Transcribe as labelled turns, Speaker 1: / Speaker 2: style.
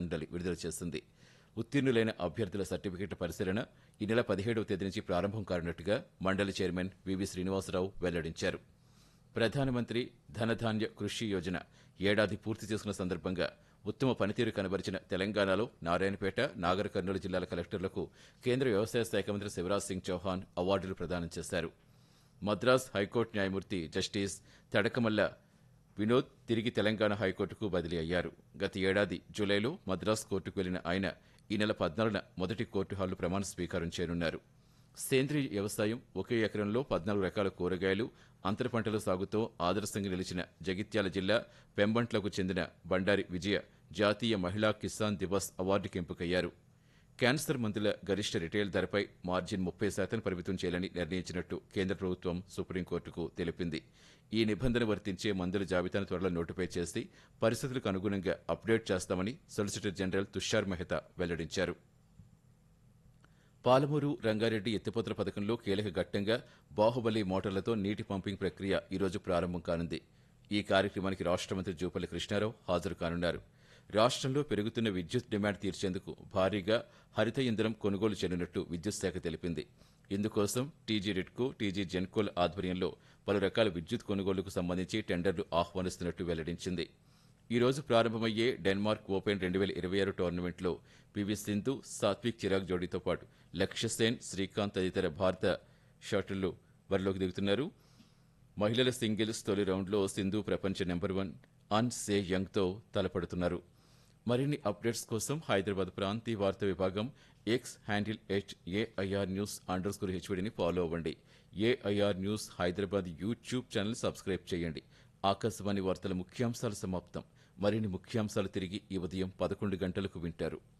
Speaker 1: మండలి విడుదల చేసింది ఉత్తీర్ణులైన అభ్యర్థుల సర్టిఫికెట్ల పరిశీలన ఈ నెల పదిహేడవ తేదీ నుంచి ప్రారంభం కానున్నట్టుగా మండలి చైర్మన్ వివి శ్రీనివాసరావు వెల్లడించారు ప్రధానమంత్రి ధనధాన్య కృషి యోజన ఏడాది పూర్తి చేసుకున్న సందర్భంగా ఉత్తమ పనితీరు కనబరిచిన తెలంగాణలో నారాయణపేట నాగర్ కర్నూలు జిల్లాల కలెక్టర్లకు కేంద్ర వ్యవసాయ శాఖ మంత్రి శివరాజ్ సింగ్ చౌహాన్ అవార్డులు ప్రదానం చేశారు మద్రాస్ హైకోర్టు న్యాయమూర్తి జస్టిస్ తడకమల్ల వినోద్ తిరిగి తెలంగాణ హైకోర్టుకు బదిలీ అయ్యారు గత ఏడాది జూలైలో మద్రాస్ కోర్టుకు వెళ్లిన ఆయన ఈ నెల పద్నాలుగున మొదటి కోర్టు హాలు ప్రమాణ స్వీకారం చేయనున్నారు సేంద్రీయ వ్యవసాయం ఒకే ఎకరంలో పద్నాలుగు రకాల కూరగాయలు అంతర పంటల సాగుతో ఆదర్శంగా నిలిచిన జగిత్యాల జిల్లా పెంబంట్లకు చెందిన బండారి విజయ జాతీయ మహిళా కిసాన్ దివస్ అవార్డుకి ఎంపికయ్యారు క్యాన్సర్ మందుల గరిష్ట రిటైల్ ధరపై మార్జిన్ ముప్పై శాతం పరిమితం చేయాలని నిర్ణయించినట్టు కేంద్ర ప్రభుత్వం సుప్రీంకోర్టుకు తెలిపింది ఈ నిబంధన వర్తించే మందుల జాబితాను త్వరలో నోటిఫై చేసి పరిస్థితులకు అనుగుణంగా అప్డేట్ చేస్తామని సొలిసిటర్ జనరల్ తుషార్ మెహతా వెల్లడించారు పాలమూరు రంగారెడ్డి ఎత్తిపోతల పథకంలో కీలక ఘట్టంగా బాహుబలి మోటార్లతో నీటి పంపింగ్ ప్రక్రియ ఈరోజు ప్రారంభం కానుంది ఈ కార్యక్రమానికి రాష్ట్ర మంత్రి జూపల్లి కృష్ణారావు హాజరు కానున్నారు రాష్ట్రంలో పెరుగుతున్న విద్యుత్ డిమాండ్ తీర్చేందుకు భారీగా హరిత ఇంధనం కొనుగోలు చేయనున్నట్టు విద్యుత్ శాఖ తెలిపింది ఇందుకోసం టీజీ రిడ్కో టీజీ జెన్కోల్ ఆధ్వర్యంలో పలు రకాల విద్యుత్ కొనుగోలుకు సంబంధించి టెండర్లు ఆహ్వానిస్తున్నట్టు వెల్లడించింది ఈ రోజు ప్రారంభమయ్యే డెన్మార్క్ ఓపెన్ రెండు వేల ఇరవై ఆరు టోర్నమెంట్లో పివి సింధు సాత్విక్ చిరాగ్ జోడీతో పాటు లక్ష్య సేన్ శ్రీకాంత్ తదితర భారత షాటిళ్లు బరిలోకి దిగుతున్నారు మహిళల సింగిల్స్ తొలి రౌండ్లో సింధు ప్రపంచ నెంబర్ వన్ అన్ సే యంగ్తో తలపడుతున్నారు మరిన్ని అప్డేట్స్ కోసం హైదరాబాద్ ప్రాంతీయ వార్తా విభాగం X handle H AIR news underscore హెచ్వడిని ఫాలో అవ్వండి AIR news Hyderabad YouTube channel subscribe చేయండి ఆకాశవాణి వార్తల ముఖ్యాంశాలు సమాప్తం మరిన్ని ముఖ్యాంశాలు తిరిగి ఈ ఉదయం పదకొండు గంటలకు వింటారు